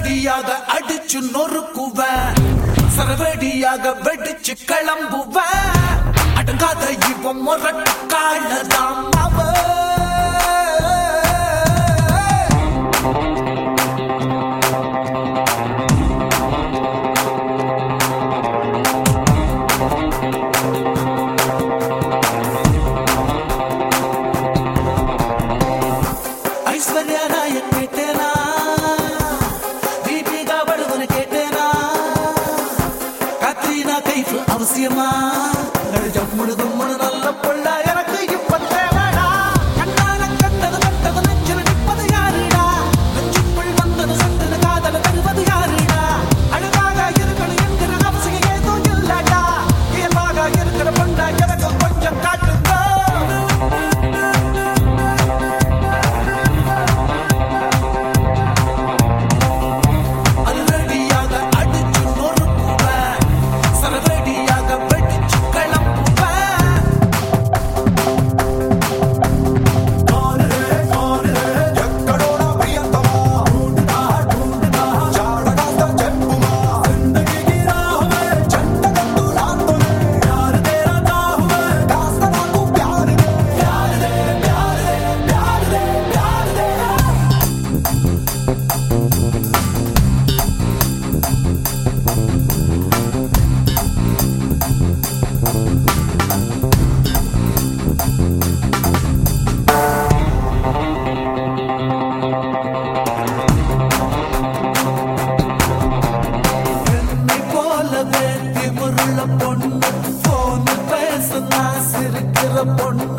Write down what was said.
சரவெடியாக அடிச்சு நொறுக்குவேன் சரவெடியாக வெடிச்சு கிளம்புவேன் அடங்காத இவன் முரட்டு காலதான் அவன் ஐஸ்வர்யா ராய கேட்டேனா தீபிகா படுகொன கேட்டேனா கத்ரீனா கைஃப் அவசியமா ஜம்முடு கும்முடு நல்ல புள்ள எனக்கு இப்ப தேவைடா கண்ணால கண்டது கண்டது நெஞ்சில் நிற்பது யாருடா நெஞ்சுக்குள் வந்தது சந்தன காதல தருவது யாருடா அழகாக இருக்கணும் என்கிற அவசியம் ஏதோ இல்லடா இயல்பாக இருக்கிற பொண்ணா எனக்கு கொஞ்சம் காட்டுங்க அதிரடியாக அடிச்சு நொறுக்குவேன் சரவெடியாக வெடிச்சு கிளம்புவேன் ఎక్కడోడా ప్రియతమా ఢూంఢనా ఢూంఢనా చాడగాస్త చెప్పుమా జిందగీకి రాహువే చంటగట్టు రాతోనే ప్యార్ తేరా తాహువే కాస్త నాకు ప్యార్ దే ప్యార్ దే ప్యార్ దే ప్యార్ దే ప్యార్ దే என்னை போலவே திமிருள்ள பொண்ணு போன் பேச நான் சிரிக்கிற பொண்ணு